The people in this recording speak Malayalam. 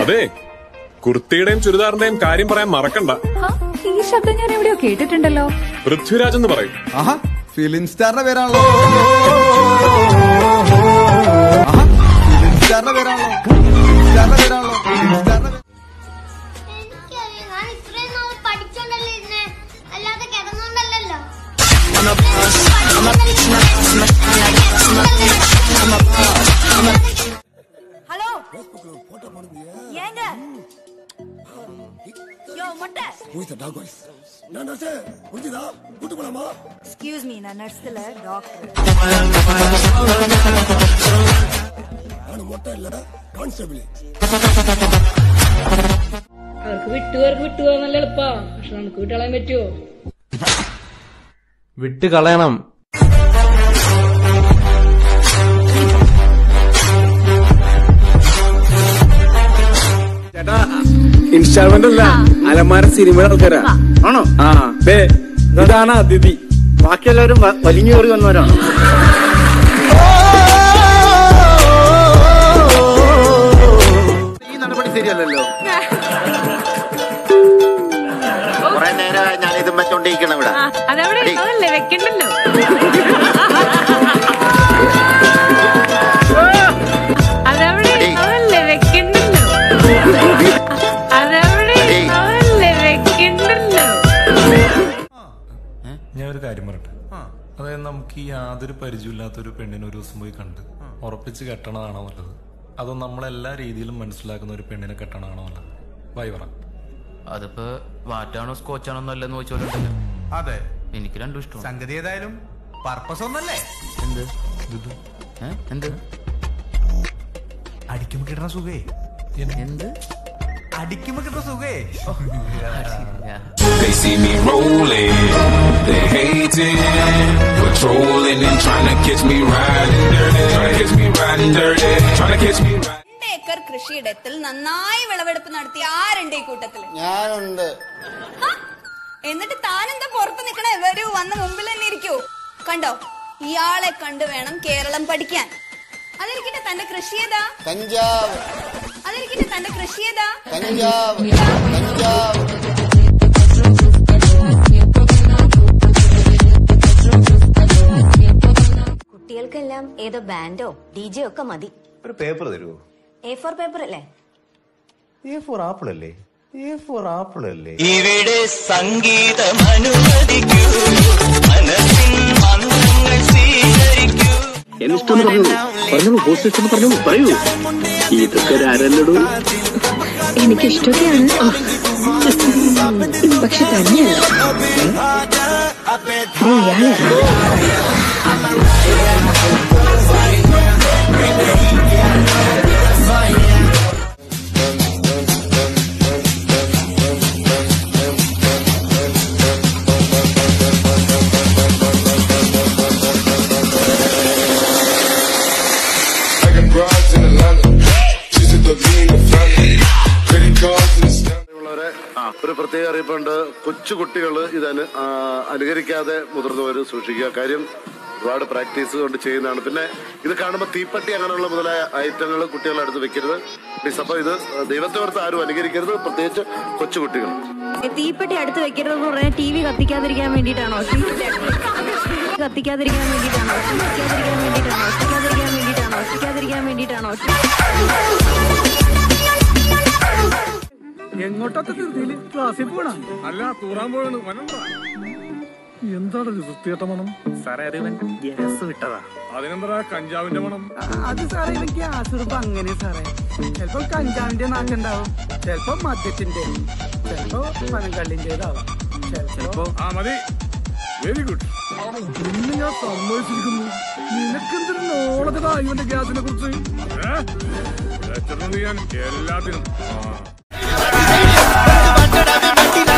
അതെ കുർത്തിയുടെയും ചുരിദാറിന്റെയും കാര്യം പറയാൻ മറക്കണ്ട ഹാ, ഈ ശബ്ദം ഞാൻ എവിടെയോ കേട്ടിട്ടുണ്ടല്ലോ പൃഥ്വിരാജ് എന്ന് പറയും ആഹാ ഫിലിം സ്റ്റാറിന്റെ പേരാണല്ലോ ആഹാ ഫിലിം സ്റ്റാറിന്റെ പേരാണല്ലോ ഫിലിം സ്റ്റാറിന്റെ പേരാണല്ലോ ഫിലിം സ്റ്റാറിന്റെ പേ- എനിക്കറിയാം ഞാൻ ഇത്രയും നാൾ പഠിച്ചോണ്ടല്ലേ ഇരുന്നെ അല്ലാതെ കിടന്നോണ്ടല്ലോ ஹலோ ஏங்க யோ மொட்டை எக்ஸ்கியூஸ் மீ நான் நர்ஸ் இல்ல டாக்டர் അവർക്ക് വിട്ടുകാർക്ക് വിട്ടുപോകാൻ നല്ല എളുപ്പാ പക്ഷെ നമുക്ക് വിട്ടുകളയാൻ പറ്റുമോ വിട്ട് കളയണം ചേട്ടാ ഇൻസ്റ്റാൾമെന്റ് അല്ല അലമാര സിനിമയുടെ ആൾക്കാരാ ആണോ ആ ദേ ഇതാണ് അതിഥി ബാക്കിയെല്ലാവരും വലിഞ്ഞു കയറി വന്നവരാണ് ഈ നടപടി ശരിയല്ലല്ലോ കുറെ നേരമായി ഞാൻ ഇതും വെച്ചോണ്ടിരിക്കണം ഇവിടെ അതവിടെ എടി. അതല്ലേ വെക്കണ്ടല്ലോ അതവിടെ എടി. അതല്ലേ വെക്കണ്ടല്ലോ അതവിടെ എടി. അതല്ലേ വെക്കണ്ടല്ലോ ഞാൻ ഒരു കാര്യം പറയട്ടെ അതായത് നമുക്ക് ഈ യാതൊരു പരിചയമില്ലാത്ത ഒരു പെണ്ണിനെ ഒരു ദിവസം പോയി കണ്ട് ഉറപ്പിച്ച് കെട്ടണതാണോ നല്ലത് അതോ നമ്മളെല്ലാ രീതിയിലും മനസ്സിലാക്കുന്ന ഒരു പെണ്ണിനെ കെട്ടണതാണോ നല്ലത് വൈ പറ അതിപ്പോ വാറ്റാണോ സ്കോച്ചാണോ എന്നല്ലെന്ന് ചോദിച്ചോണ്ടല്ലോ അതെ എനിക്ക് രണ്ടും ഇഷ്ടം സംഗതി ഏതായാലും പർപ്പസ് ഒന്നല്ലേ എന്ത് ഏ? എന്ത് അടിക്കുമ്പോ കിട്ടുന്ന സുഖേ എന്ത് അടിക്കുമ്പോ കിട്ടുന്ന സുഖേ They see me rolling, they hating, patrolling and trying to catch me riding dirty, trying to catch me riding dirty, trying to catch me riding. രണ്ട് ഏക്കർ കൃഷിയിടത്തിൽ നന്നായി വിളവെടുപ്പ് നടത്തിയ ആരുണ്ട് ഈ കൂട്ടത്തില് ഞാനുണ്ട് ഹ? എന്നിട്ട് താനെന്താ പുറത്ത് നിക്കണ വരൂ വന്ന് മുമ്പിൽ തന്നെ ഇരിക്കൂ കണ്ടോ ഇയാളെ കണ്ടു വേണം കേരളം പഠിക്കാൻ അതിരിക്കട്ടെ തന്റെ കൃഷി ഏതാ കഞ്ചാവ് അതിരിക്കട്ടെ തന്റെ കൃഷി ഏതാ കഞ്ചാവ് കഞ്ചാവ് കുട്ടികൾക്കെല്ലാം ഏതോ ബാൻഡോ ഡി ജെ ഒക്കെ മതി ഒരു പേപ്പർ തരുമോ എ ഫോർ പേപ്പർ അല്ലേ എ ഫോർ ആപ്പിൾ അല്ലേ എ ഫോർ ആപ്പിൾ അല്ലേ ഇവിടെ സംഗീതം അനുവദിക്കൂ മനസ്സിൻ മന്ത്രങ്ങൾ സ്വീകരിക്കൂ എന്നിഷ്ടം പറഞ്ഞോളൂ പറഞ്ഞോളൂ പോസ്റ്റ് ഇഷ്ടം പറഞ്ഞോളൂ പറയൂ ഇതൊക്കെ ഒരു അരല്ലടൂ എനിക്കിഷ്ടമൊക്കെയാണ് പക്ഷെ തന്നെയല്ല ഓ, ഇയാളെ I got broads in Atlanta, she's at the lean, the family, credit cards in the stamp. ഉള്ളവരെ ഒരു പ്രത്യേക അറിയിപ്പുണ്ട് കൊച്ചു കുട്ടികൾ ഇത് അനു- ആ, അനുകരിക്കാതെ മുതിർന്നവർ സൂക്ഷിക്കുക കാര്യം ഒരുപാട് പ്രാക്ടീസ് കൊണ്ട് ചെയ്യുന്നതാണ് പിന്നെ ഇത് കാണുമ്പോൾ തീപ്പട്ടി അങ്ങനെയുള്ള മുതലായ ഐറ്റങ്ങൾ കുട്ടികളുടെ അടുത്ത് വെക്കരുത് പ്ലീസ് അപ്പൊ ഇത് ദൈവത്തെ ഓർത്ത് ആരും അനുകരിക്കരുത് പ്രത്യേകിച്ച് കൊച്ചു കുട്ടികൾ തീപ്പെട്ടി അടുത്ത് വെക്കരുതെന്ന് പറഞ്ഞാൽ ടി വി കത്തിക്കാതിരിക്കാൻ വേണ്ടിയിട്ടാണോ കത്തിക്കാതിരിക്കാൻ വേണ്ടിയിട്ടാണോ കത്തിക്കാതിരിക്കാൻ വേണ്ടിയിട്ടാണോ കത്തിക്കാതിരിക്കാൻ വേണ്ടിയിട്ടാണോ കത്തിക്കാതിരിക്കാൻ വേണ്ടിയിട്ടാണോ എങ്ങോട്ടൊക്കെ ധൃതിയില് ക്ലാസ്സിൽ പോണ അല്ല തൂറാൻ പോയാണ് എന്താണ് വൃത്തികെട്ട മണം സാറേ അത് ഗ്യാസ് വിട്ടതാ അതിനെന്താ കഞ്ചാവിന്റെ മണം അത് സാറേ ഇവൻ ഗ്യാസ് ഇടുമ്പോ അങ്ങനെ സാറേ ചിലപ്പോ കഞ്ചാവിന്റെ നാക്കുണ്ടാവും ചിലപ്പോ മദ്യത്തിന്റെ ചിലപ്പോ പനങ്കള്ളിന്റേതാവും ചിലപ്പോ ആ മതി വെരി ഗുഡ് ഇന്ന് ഞാൻ സമ്മതിച്ചിരിക്കുന്നു നിനക്കെന്തൊരു നോളത്തിലാ ഇവന്റെ ഗ്യാസിനെ കുറിച്ച് ഞാൻ എല്ലാത്തിനും ആ